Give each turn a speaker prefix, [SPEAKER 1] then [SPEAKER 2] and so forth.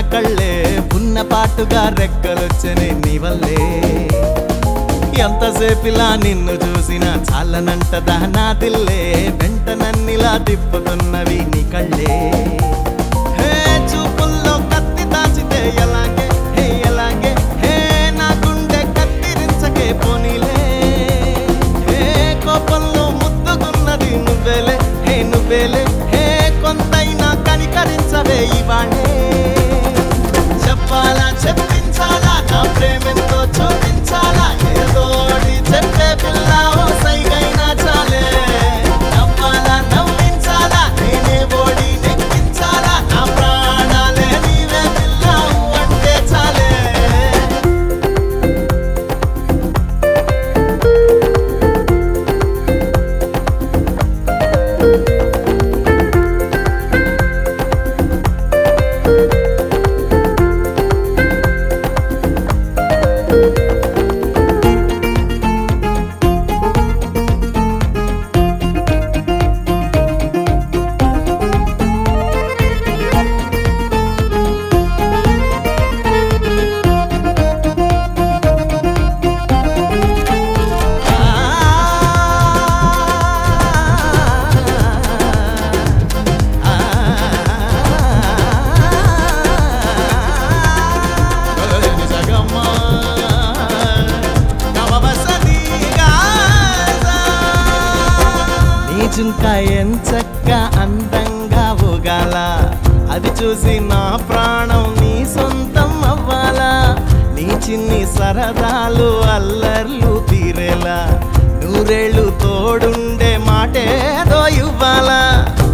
[SPEAKER 1] కళ్ళే ఉన్న పాటుగా రెక్కలొచ్చని నీ వల్లే ఎంతసేపిలా నిన్ను చూసినా చాలనంటదా నా దిల్లే వెంట నన్నిలా తిప్పుతున్నవి నీ కళ్ళే హే చూపుల్లో కత్తి దాచితే ఎలాగే హే ఎలాగే హే నా గుండె కత్తిరించకే పోనీలే హే కోపంలో ముద్దుకున్నది నువ్వేలే హే నువ్వేలే హే కొంతైనా కనికరించవే ఇవాళే చెప్పాలా చెప్పించాలా నా ప్రేమెంతో చూపించాలా ఏదోడి చెప్పే పిల్ల ఓ సైగైనా చాలే నవ్వాలా నవ్వించాలా నేనే ఓడి నెక్కించాలా నా ప్రాణాలే నీవే పిల్ల అంటే చాలే చుంకా ఎంచక్క అందంగా ఊగాల అది చూసి నా ప్రాణం నీ సొంతం అవ్వాలా నీ చిన్ని సరదాలు అల్లర్లు తీరేలా నూరేళ్ళు తోడుండే మాటేదో ఇవ్వాలా